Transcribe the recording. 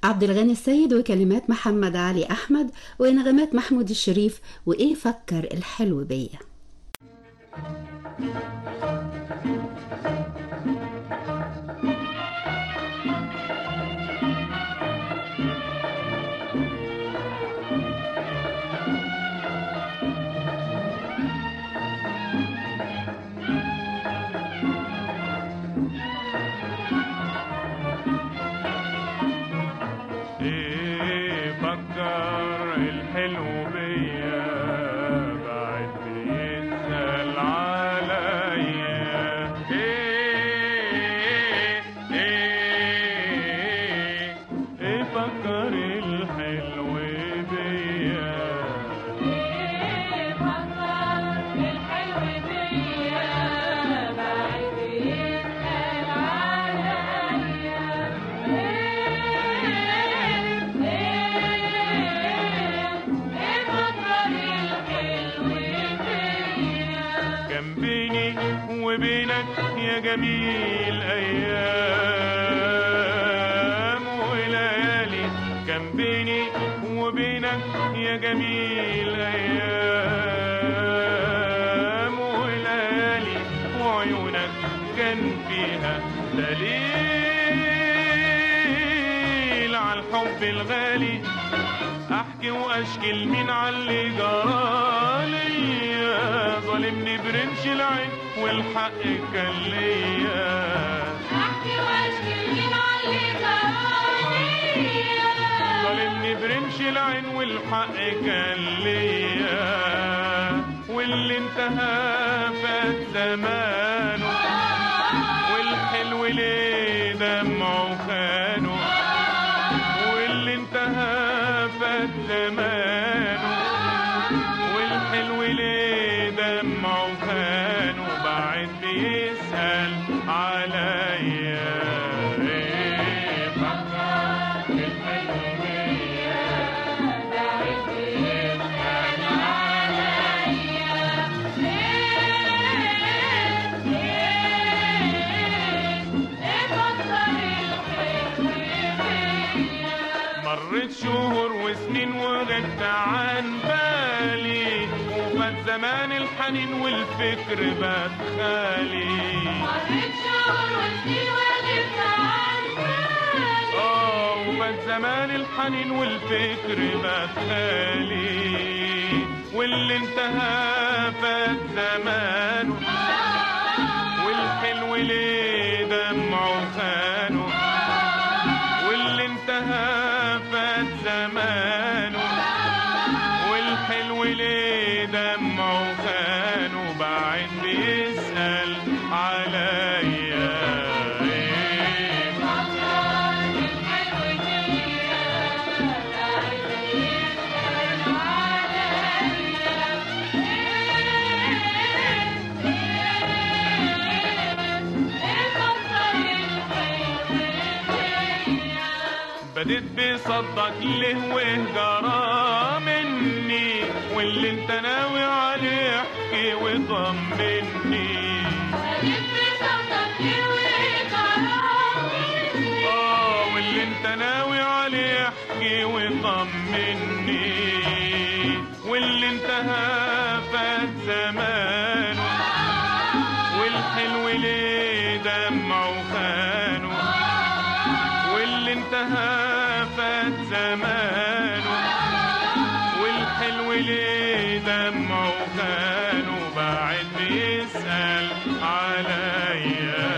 عبد الغني السيد وكلمات محمد علي أحمد ونغمات محمود الشريف وإيه فكر الحلو بيا ايه فكر الحلو بيا بعد بيسأل عليا ايه ايه ايه فكر الحلو بيا كان بيني وبينك يا جميل ايام وليالي كان بيني وبينك يا جميل ايام وليالي وعيونك كان فيها دليل على الحب الغالي احكي واشكي لمين على اللي جرالي ظالمني برمش العين والحق كان ليا ظالمني برمش العين والحق كان ليا واللي انتهى فات زمانه والحلو ليه دمعه خانه واللي انتهى فات زمانه والحلو ليه دمعه خانه بعد بيسأل عليا ايه فكر الحلو بيا بعد بيسأل مرت شهور وسنين وغبت عن بالي وفات زمان الحنين والفكر بات خالي اه وفات زمان الحنين والفكر بات خالي واللي انتهى فات زمانه والحلو ليه دمعه خانه واللي انتهى فات زمانه والحلو ليه دمعه خانه بعد بيسأل عليا ايه بديت بصدق له وهجرة مني واللي انت ناوي عليه احكي وطمني اه واللي انت ناوي عليه احكي وطمني واللي انتهى فات زمانه والحلو ليه دمعه خانه واللي انتهى فات زمانه والحلو ليه دمعه خانه بعد بيسأل عليا